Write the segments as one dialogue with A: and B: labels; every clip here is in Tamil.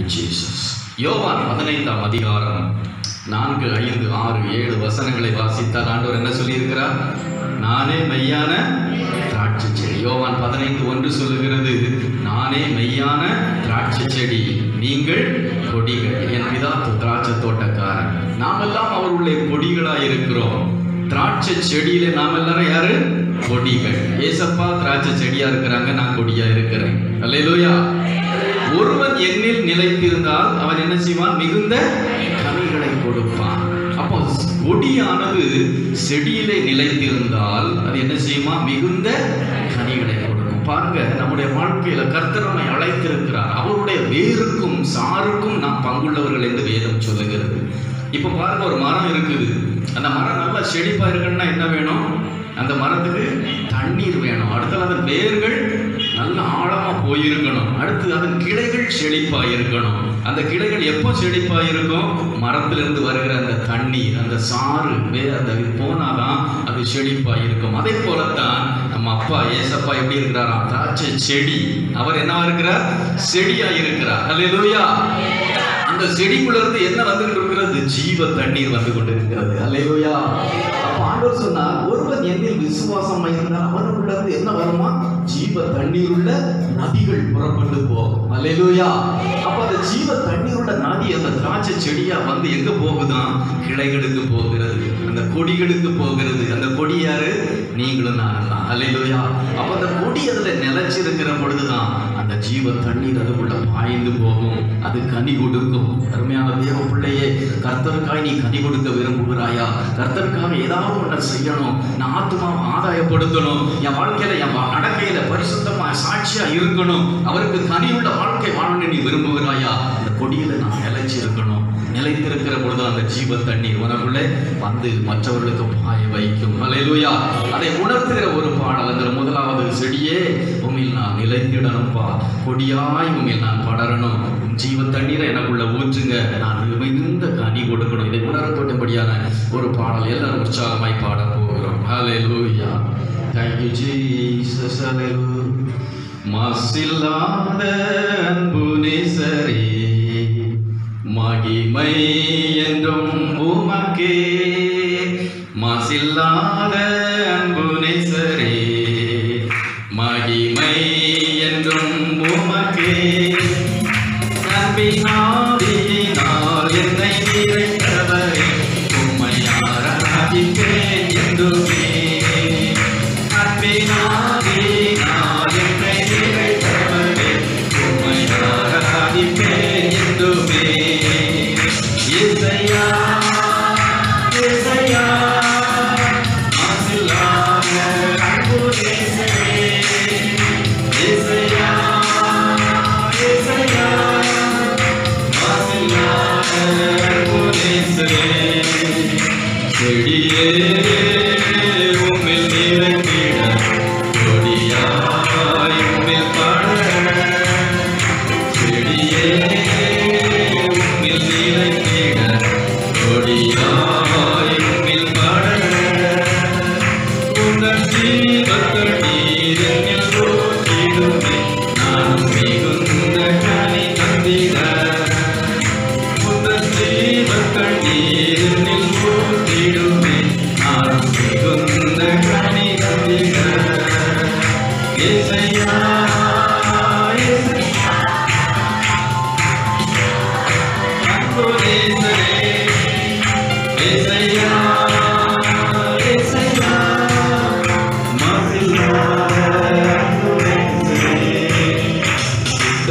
A: ஜீசஸ் யோவான் பதினைந்தாம் அதிகாரம் நான்கு ஐந்து ஆறு ஏழு வசனங்களை வாசித்தால் ஆண்டவர் என்ன சொல்லியிருக்கிறார் நானே மெய்யான திராட்சை செடி யோவான் பதினைந்து ஒன்று சொல்லுகிறது நானே மெய்யான திராட்சை செடி நீங்கள் கொடிகள் என் பிதா திராட்சை தோட்டக்காரன் நாமெல்லாம் அவருடைய கொடிகளாய் இருக்கிறோம் திராட்சை செடியில நாம் எல்லாரும் யாரு கொடிகள் ஏசப்பா திராட்சை செடியா இருக்கிறாங்க நான் கொடியா இருக்கிறேன் அல்லேலூயா ஒருவன் என்னில் நிலைத்திருந்தால் அவன் என்ன செய்வான் மிகுந்த கனிகளை கொடுப்பான் அப்போ கொடியானது செடியிலே நிலைத்திருந்தால் அது என்ன செய்யுமா மிகுந்த கனிகளை கொடுக்கும் பாருங்க நம்முடைய வாழ்க்கையில கர்த்தர் நம்மை அழைத்திருக்கிறார் அவருடைய வேருக்கும் சாருக்கும் நாம் பங்குள்ளவர்கள் என்று வேதம் சொல்லுகிறது இப்போ பாருங்க ஒரு மரம் இருக்குது அந்த மரம் நல்லா செழிப்பா இருக்குன்னா என்ன வேணும் அந்த மரத்துக்கு தண்ணீர் வேணும் அடுத்தது அதன் வேர்கள் நல்ல ஆழமா போயிருக்கணும் அடுத்து அதன் கிளைகள் செழிப்பா இருக்கணும் அந்த கிளைகள் எப்போ செழிப்பா இருக்கும் மரத்திலிருந்து வருகிற அந்த தண்ணீர் அந்த சாறு வே அந்த இது போனாதான் அது செழிப்பா இருக்கும் அதே போலத்தான் நம்ம அப்பா ஏசப்பா எப்படி இருக்கிறாராம் திராட்சை செடி அவர் என்னவா இருக்கிறார் செடியா இருக்கிறார் அல்லேலூயா அந்த செடிக்குள்ள இருந்து என்ன வந்துகிட்டு இருக்கிறது ஜீவ தண்ணீர் வந்து கொண்டு இருக்கிறது அல்லேலூயா அப்ப ஆண்டவர் சொன்னார் ஒருவன் என்னில் விசுவாசம் இருந்தால் அவனுக்குள்ள இருந்து என்ன வருமா ஜீவ தண்ணீர் உள்ள நதிகள் புறப்பட்டு போகும் அல்லேலூயா அப்ப அந்த ஜீவ தண்ணீர் உள்ள நதி அந்த திராட்சை செடியா வந்து எங்க போகுதான் கிளைகளுக்கு போகிறது அந்த கொடிகளுக்கு போகிறது அந்த கொடி யாரு நீங்களும் நானும் தான் அல்லேலூயா அப்ப அந்த கொடி அதுல நிலைச்சிருக்கிற பொழுதுதான் அந்த ஜீவ தண்ணீர் அதுக்குள்ள பாய்ந்து போகும் அது கனி கொடுக்கும் அருமையான தேவ பிள்ளையே கர்த்தருக்காய் நீ கனி கொடுக்க விரும்புகிறாயா கர்த்தருக்காக ஏதாவது ஒன்றை செய்யணும் நான் ஆத்மாவை ஆதாயப்படுத்தணும் என் வாழ்க்கையில என் வா- நடக்கையில பரிசுத்தமா சாட்சியா இருக்கணும் அவருக்கு கனியுள்ள வாழ்க்கை வாழணும் நீ விரும்புகிறாயா அந்த கொடியில நான் நிலைச்சு இருக்கணும் நிலைத்திருக்கிற பொழுது அந்த ஜீவ தண்ணீர் உனக்குள்ளே வந்து மற்றவர்களுக்கு பாய வைக்கும் அல்லேலூயா அதை உணர்த்துகிற ஒரு பாடல் அந்த முதலாவது செடியே உண்மையில் நான் நிலைத்திடணும்பா கொடியாய் உண்மையில் நான் படரணும் உன் ஜீவ தண்ணீரை எனக்குள்ள ஊற்றுங்க நான் மிகுந்த கனி கொடுக்கணும் இதை உணரத்தோட்டபடியான ஒரு பாடல் எல்லாரும் உற்சாகமாய் பாட போகிறோம் ஹalleluya thank you jesus hallelujah மாசில்லாத அன்பு நேசரே மகிமை என்றும் உமக்கே மாசில்லாத அன்பு நேசரே மகிமை என்றும் உமக்கே நம்பினாதியினால் என்னை நிறைத்தவரே உம்மை ஆராதிப்பேன் என்றுமே அன்பினாதியினால் என்னை நிறைத்தவரே உம்மை ஆராதிப்பேன் என்றுமே இசையா இசையா மாசில்லாத அன்பு நேசரே இசையா இசையா மாசில்லாத அன்பு நேசரே செடியே உம்மில் நிறைந்திட கொடியாய் உம்மில் படர செடியே உம்மில் நிறைந்திட கொடியாய் உம்மில் படர உங்கள் ஜீவத்தல் நீர் என்னில் ஊற்றிடுமே நான் மிகுந்த கனி தந்திட உங்கள் ஜீவத்தல் நீர் என்னில் ஊற்றிடுமே நான் மிகுந்த கனி தந்திட இசையா இசையா அன்புதேசரே இசையா இசையா மகிழ்வார அன்புதேசரே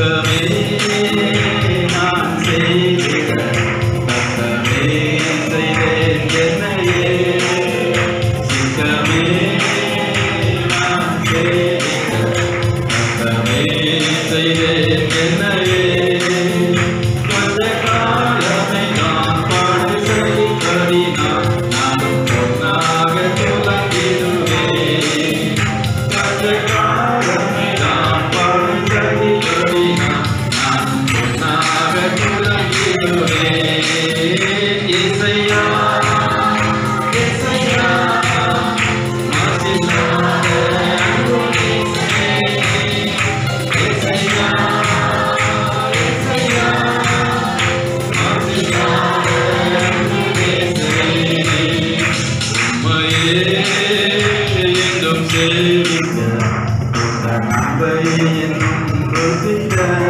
B: என்னும் ருசிக்க